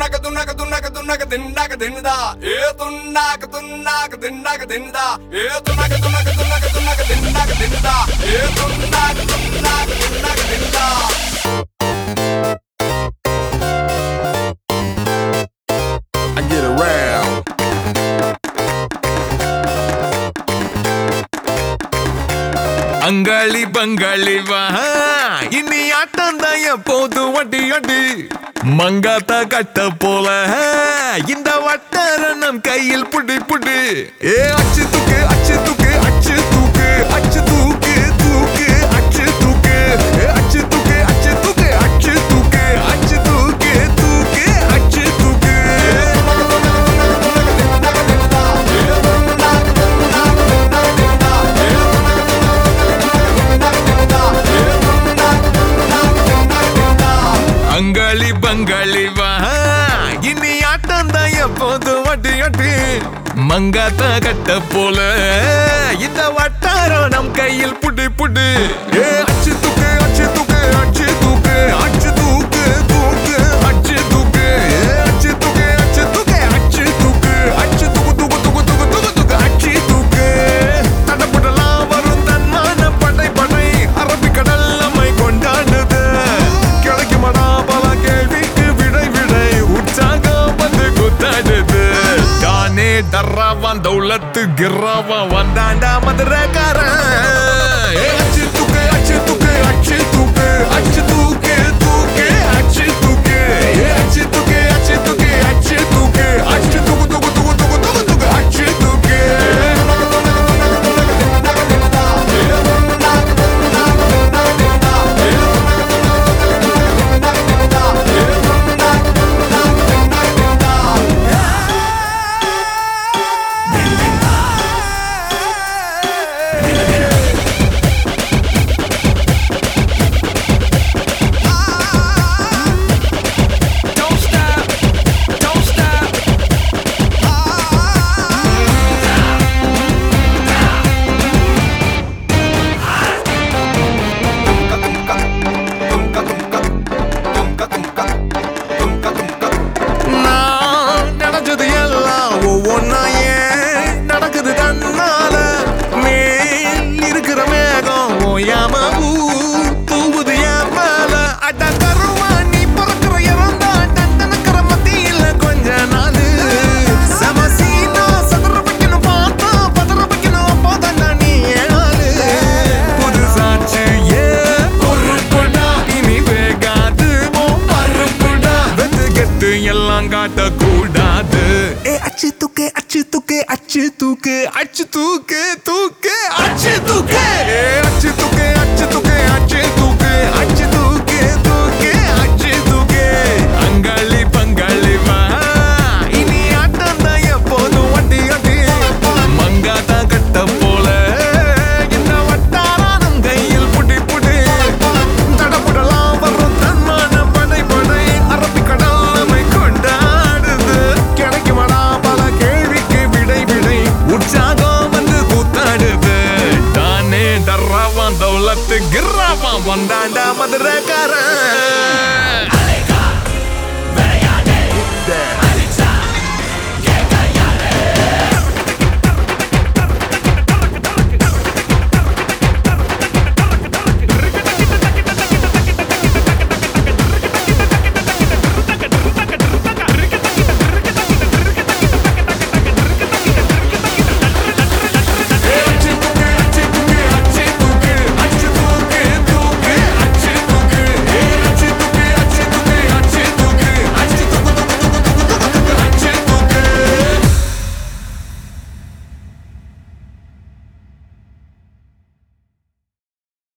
துண்ணாக்க துண்ணாக்க துண்ணாக்க துண்ணாக்க தின்னாக்க தின்னுதா A துண்ணாக்க துண்ணாக்க தின்னாக்க தின்னுதா A துண்ணாக்க துண்ணாக்க துண்ணாக்க துண்ணாக்க தின்னாக்க தின்னுதா A துண்ணாக்க துண்ணாக்க தின்னாக்க தின்னுதா I get around. அங்காளி பங்காளி வா இனி ஆட்டம் தான் எப்போது வட்டி அடி மங்காத்தா கட்ட போல இந்த வட்டாரணம் கையில் புடி புடி ஏ அச்சு தூக்கு அச்சு தூக்கு அச்சு தூக்கு அச்சு தூக்கு தூக்கு அச்சு தூக்கு ஏ அச்சு தூக்கு அச்சு தூக்கு அச்சு தூக்கு அச்சு தூக்கு தூக்கு அச்சு தூக்கு அங்காளி பங்காளி வா இனி ஆட்டம் தான் எப்போது வட்டி அட்டி மங்காத்தா கட்ட போல இந்த வட்டாரம் நம் கையில் புடி புடி ஏ அச்சு தூக்கு அச்சு தூக்கு அச்சு தூக்கு அச்சு தூக்கு தூக்கு அச்சு தூக்கு ஏ அச்சு தூக்கு அச்சு தூக்கு அச்சு தூக்கு அச்சு தூக்கு தூக்கு தூக்கு தூக்கு தூக்கு தூக்கு அச்சு தூக்கு தடப்படலாம் வரும் தன்மான படை படை அரபிக்கடல் நம்மை கொண்டாடுது கிடைக்குமடா பல கேள்விக்கு விடை விடை உற்சாகம் வந்து குத்தாடுது தானே டர்ராவான் தௌலத்து கிர்ராவான் வந்தாண்டா மதுரக்காரன் ஏ, அச்சு தூக்கு அச்சு தூக்கு அச்சு தூக்கு அச்சு தூக்கு தூக்கு அச்சு தூக்கு ஏ, அச்சு தூக்கு அச்சு தூக்கு அச்சு தூக்கு அச்சு தூக்கு தூக்கு தூக்கு தூக்கு தூக்கு தூக்கு அச்சு தூக்கு Don't stop, don't stop. நான் நினைச்சது எல்லாம் ஒவ்வொன்னா ஏன் நடக்குது தன்னால மேல் இருக்கிற மேகம் ஓயாம ஊ தூவுது என் மேல அட கருவா நீ பிறக்கிற இறந்தா டண்டனுக்கிற மத்தியில கொஞ்ச நாள் சமசீனா சதுர வைக்கணும் பார்த்தா பதற வைக்கணும் அப்போதான் நீ ஏழு புதுசாச்சு ஏ பொறுப்புடா இனி வேகாது உன் பருப்புடா வெத்து கெத்து எல்லாம் காட்டக்கூடாது ஏ அச்சு தூக்கு அச்சு தூக்கு அச்சு தூக்கு அச்சு தூக்கு தூக்கு அச்சு தூக்கு ஏ அச்சு தூக்கு